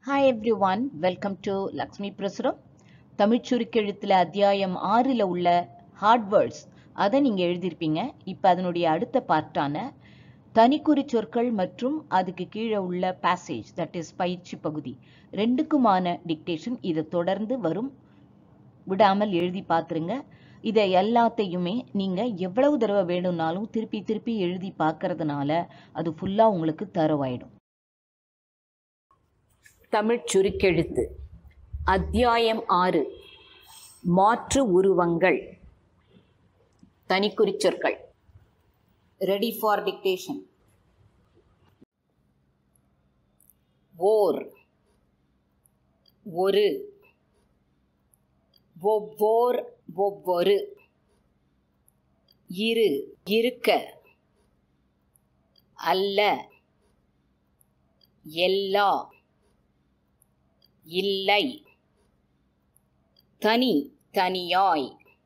hi everyone welcome to Lakshmi Prasuram Tamil சுருக்கெழுத்தில் அத்தியாயம் ஆறில் உள்ள ஹார்ட் வேர்ட்ஸ் அதை நீங்கள் எழுதியிருப்பீங்க இப்போ அதனுடைய அடுத்த பார்ட்டான தனிக்குறி சொற்கள் மற்றும் அதுக்கு கீழே உள்ள பேசேஜ் தட் இஸ் பயிற்சி பகுதி ரெண்டுக்குமான டிக்டேஷன் இதை தொடர்ந்து வரும் விடாமல் எழுதி பார்த்துருங்க இதை எல்லாத்தையுமே நீங்கள் எவ்வளவு தடவை வேணும்னாலும் திருப்பி திருப்பி எழுதி பார்க்கறதுனால அது ஃபுல்லாக உங்களுக்கு தரவாயிடும் தமிழ் சுருக்கெழுத்து அத்தியாயம் ஆறு மாற்று உருவங்கள் தனிக்குறிச் சொற்கள் ரெடி ஃபார் டிக்டேஷன் ஓர் ஒரு ஒவ்வோர் ஒவ்வொரு இரு இருக்க அல்ல எல்லா இல்லை தனி தனியாய்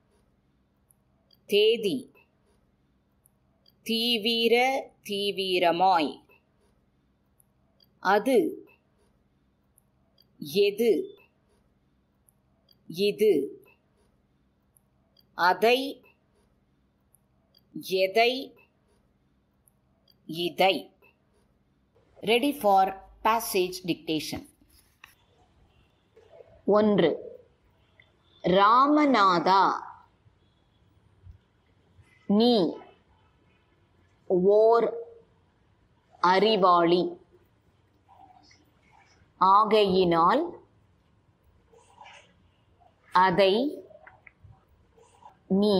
தேதி தீவிர தீவிரமாய் அது எது இது அதை எதை இதை ரெடி ஃபார் பேசேஜ் டிக்டேஷன் ஒன்று ராமநாதா நீ ஓர் அறிவாளி ஆகையினால் அதை நீ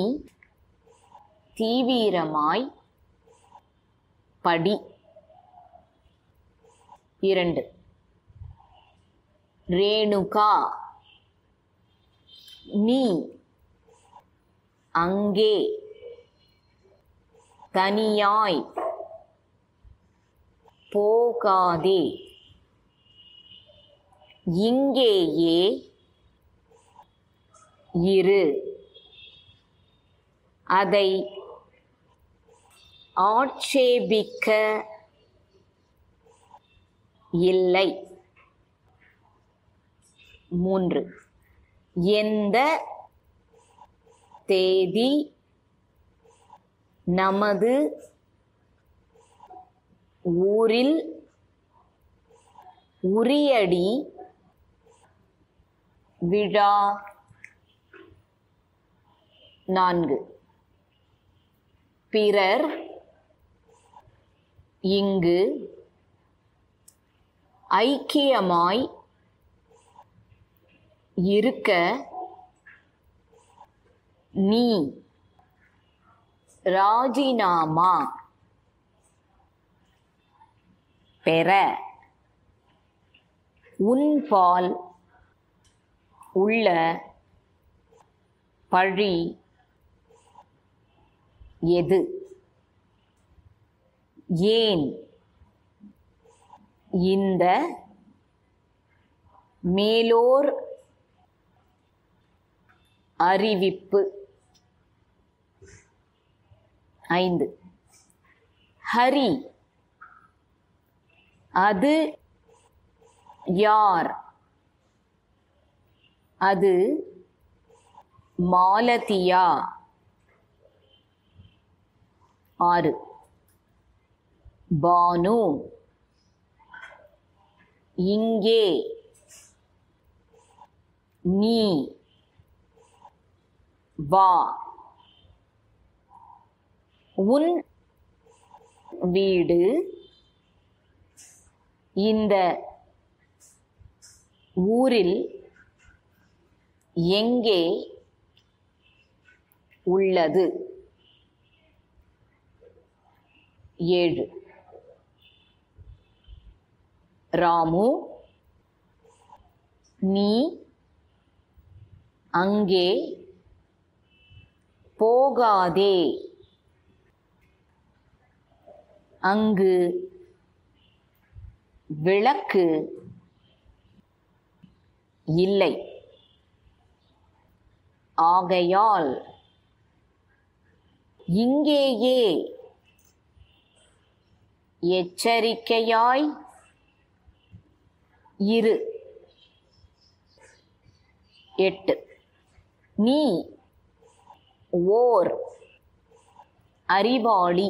தீவிரமாய் படி இரண்டு ரேணுகா நீ அங்கே தனியாய் போகாதே இங்கேயே இரு அதை ஆட்சேபிக்க இல்லை மூன்று எந்த தேதி நமது ஊரில் உரியடி விழா நான்கு பிறர் இங்கு ஐக்கியமாய் இருக்க நீ ராஜினாமா பெற உன்பால் உள்ள பழி எது ஏன் இந்த மேலோர் அறிவிப்பு ஐந்து ஹரி அது யார் அது மாலதியா ஆறு பானு இங்கே நீ வா உன் வீடு இந்த ஊரில் எங்கே உள்ளது ஏழு ராமு நீ அங்கே போகாதே அங்கு விளக்கு இல்லை ஆகையால் இங்கேயே எச்சரிக்கையாய் இரு எட்டு நீ ஓர் அறிவாளி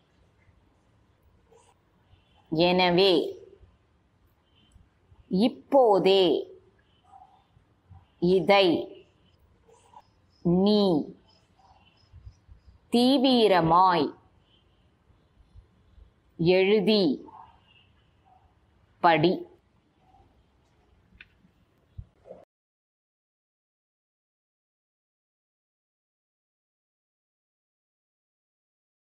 எனவே இப்போதே இதை நீ தீவிரமாய் எழுதி படி